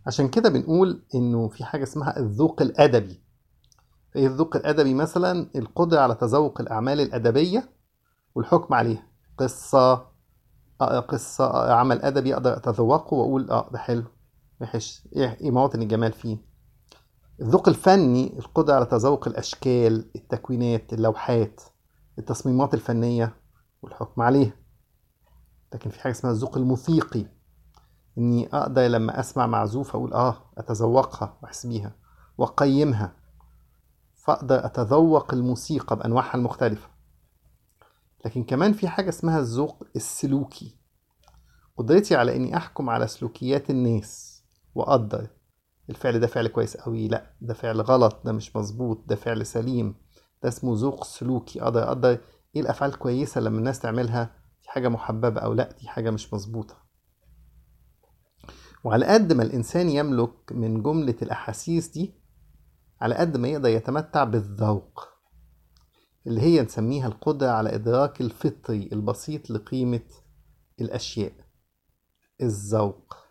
عشان كده بنقول إنه في حاجة اسمها الذوق الأدبي إيه الذوق الأدبي مثلا القدرة على تذوق الأعمال الأدبية والحكم عليها قصة أقرأ قصة أقرأ عمل أدبي أقدر أتذوقه وأقول آه ده حلو وحش إيه إيه مواطن الجمال فيه الذوق الفني القدرة على تذوق الأشكال التكوينات اللوحات التصميمات الفنية والحكم عليها لكن في حاجة اسمها الذوق الموسيقي إني أقدر لما أسمع معزوفة أقول آه أتذوقها وأحس بيها وأقيمها فأقدر أتذوق الموسيقى بأنواعها المختلفة لكن كمان في حاجة اسمها الذوق السلوكي قدرتي على إني أحكم على سلوكيات الناس وأقدر الفعل ده فعل كويس أوي لأ ده فعل غلط ده مش مظبوط ده فعل سليم ده اسمه ذوق سلوكي أقدر أقدر إيه الأفعال كويسة لما الناس تعملها دي حاجة محببة أو لأ دي حاجة مش مظبوطة وعلى قد ما الإنسان يملك من جملة الأحاسيس دي على قد ما يقدر يتمتع بالذوق اللي هي نسميها القدرة على إدراك الفطري البسيط لقيمة الأشياء الذوق